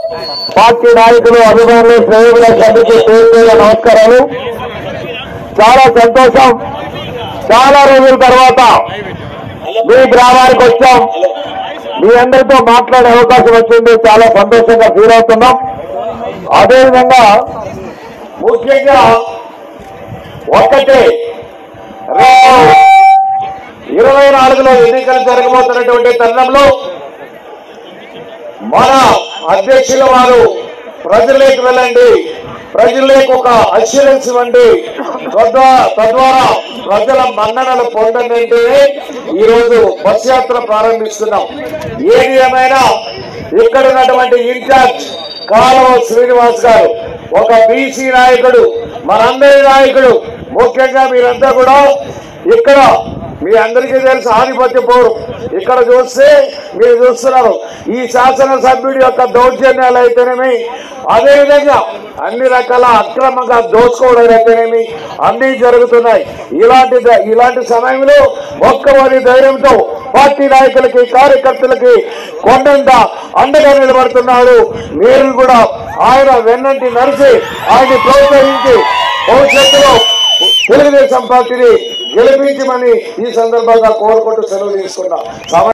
party నాయకులు అభిమానులు శ్రేయుల సభకి పేరు పేరు నమస్కారాలు చాలా సంతోషం చాలా రోజుల తర్వాత మీ గ్రామానికి వచ్చాం మీ అందరితో మాట్లాడే అవకాశం వచ్చింది చాలా సంతోషంగా ఫీల్ అవుతున్నాం అదేవిధంగా ముఖ్యంగా ఒక్కటే రేపు ఇరవై నాలుగులో ఎన్నికలు జరగబోతున్నటువంటి తరుణంలో మన అధ్యక్షుల వారు ప్రజలకు వెళ్ళండి ప్రజలకు ఒక అష్యూరెన్స్ ఇవ్వండి తద్వా- తద్వారా ప్రజల మన్ననలు పొందండి అంటేనే ఈ రోజు బస్ యాత్ర ప్రారంభిస్తున్నాం ఏది ఏమైనా ఇక్కడ ఉన్నటువంటి ఇన్ఛార్జ్ కాలువ శ్రీనివాస్ గారు ఒక బీసీ నాయకుడు మనందరి నాయకుడు ముఖ్యంగా మీరంతా కూడా ఇక్కడ మీ అందరికీ తెలుసు ఆధిపత్య పోరు ఇక్కడ చూస్తే మీరు చూస్తున్నారు ఈ శాసనసభ్యుడి యొక్క దౌర్జన్యాలు అయితేనేమి అదేవిధంగా అన్ని రకాల అక్రమంగా దోచుకోవడం అయితేనేమి అన్ని జరుగుతున్నాయి ఇలాంటి ద- ఇలాంటి సమయంలో మొక్కవని ధైర్యంతో పార్టీ నాయకులకి కార్యకర్తలకి కొండంత అండగా నిలబడుతున్నాడు మీరు కూడా ఆయన వెన్నంటి నడిచి ఆయన్ని ప్రోత్సహించి భవిష్యత్తులో తెలుగుదేశం పార్టీని గెలిపించమని ఈ సందర్భంగా కోరుకుంటూ సెలవు తీసుకున్నా